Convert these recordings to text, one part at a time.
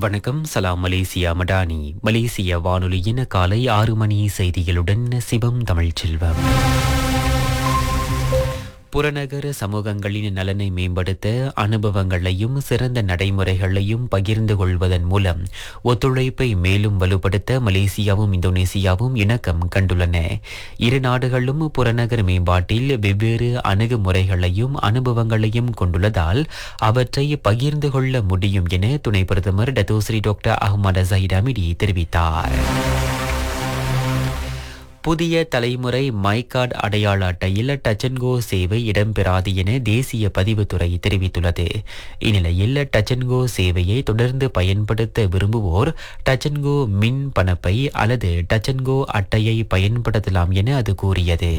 வணக்கம் சலாம் மலேசியா மடானி மலேசிய வானொலியின் காலை ஆறு மணி செய்திகளுடன் சிவம் தமிழ்ச்செல்வம் புறநகர சமூகங்களின் நலனை மேம்படுத்த அனுபவங்களையும் சிறந்த நடைமுறைகளையும் பகிர்ந்து கொள்வதன் மூலம் ஒத்துழைப்பை மேலும் வலுப்படுத்த மலேசியாவும் இந்தோனேசியாவும் இணக்கம் கண்டுள்ளன இரு நாடுகளும் புறநகர் மேம்பாட்டில் வெவ்வேறு அணுகுமுறைகளையும் அனுபவங்களையும் கொண்டுள்ளதால் அவற்றை பகிர்ந்து கொள்ள முடியும் என துணை பிரதமர் Datuk Seri doctor Ahmad Zahid Hamidi தெரிவித்தார் புதிய தலைமுறை மைகார்டு அடையாள அட்டையில் டச்சன்கோ சேவை இடம்பெறாது என தேசிய பதிவுத்துறை தெரிவித்துள்ளது இந்நிலையில் டச்சன்கோ சேவையை தொடர்ந்து பயன்படுத்த விரும்புவோர் டச்சன்கோ மின் பணப்பை அல்லது டச்சன்கோ அட்டையை பயன்படுத்தலாம் என அது கூறியது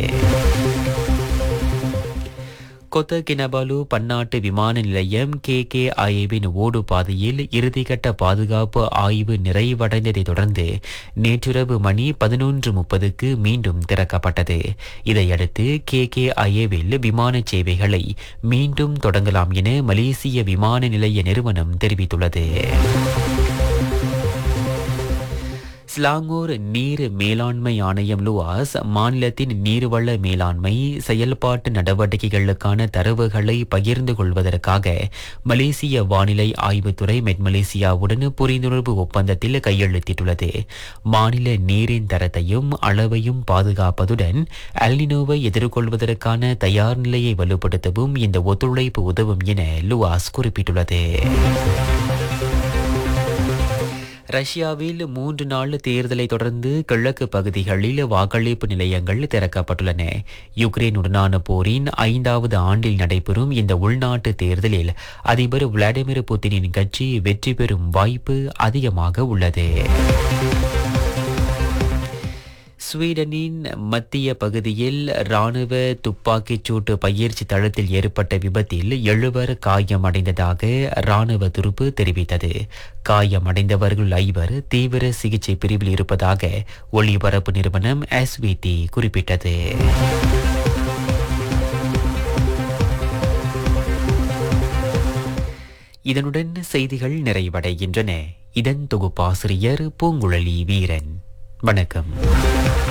கொத்த கினபாலு பன்னாட்டு விமான நிலையம் கே கே ஐவின் ஓடு பாதையில் இறுதிக்கட்ட பாதுகாப்பு ஆய்வு நிறைவடைந்ததை தொடர்ந்து நேற்றிரவு மணி பதினொன்று முப்பதுக்கு மீண்டும் திறக்கப்பட்டது இதையடுத்து கே கே ஐவில் விமான சேவைகளை மீண்டும் தொடங்கலாம் என மலேசிய விமான நிலைய நிறுவனம் தெரிவித்துள்ளது ஸ்லாங்கூர் நீர் மேலாண்மை ஆணையம் லுவாஸ் மாநிலத்தின் நீர்வள மேலாண்மை செயல்பாட்டு நடவடிக்கைகளுக்கான தரவுகளை பகிர்ந்து கொள்வதற்காக மலேசிய வானிலை ஆய்வுத்துறை மெட் மலேசியாவுடன் புரிந்துணர்வு ஒப்பந்தத்தில் கையெழுத்திட்டுள்ளது மாநில நீரின் தரத்தையும் அளவையும் பாதுகாப்பதுடன் அல்னினோவை எதிர்கொள்வதற்கான தயார் நிலையை வலுப்படுத்தவும் இந்த ஒத்துழைப்பு உதவும் என லுவாஸ் குறிப்பிட்டுள்ளது ரஷ்யாவில் மூன்று நாள் தேர்தலை தொடர்ந்து கிழக்கு பகுதிகளில் வாக்களிப்பு நிலையங்கள் திறக்கப்பட்டுள்ளன யுக்ரைனுடனான போரின் ஐந்தாவது ஆண்டில் நடைபெறும் இந்த உள்நாட்டு தேர்தலில் அதிபர் விளாடிமிர் புட்டினின் கட்சி வெற்றி பெறும் வாய்ப்பு அதிகமாக உள்ளது ஸ்வீடனின் மத்திய பகுதியில் ராணுவ துப்பாக்கிச் சூட்டு பயிற்சி தளத்தில் ஏற்பட்ட விபத்தில் எழுவர் காயமடைந்ததாக ராணுவ துருப்பு தெரிவித்தது காயமடைந்தவர்கள் ஐவர் தீவிர சிகிச்சை பிரிவில் இருப்பதாக ஒளிபரப்பு நிறுவனம் எஸ்விடி குறிப்பிட்டது இதனுடன் செய்திகள் நிறைவடைகின்றன இதன் தொகுப்பாசிரியர் பூங்குழலி வீரன் வணக்கம்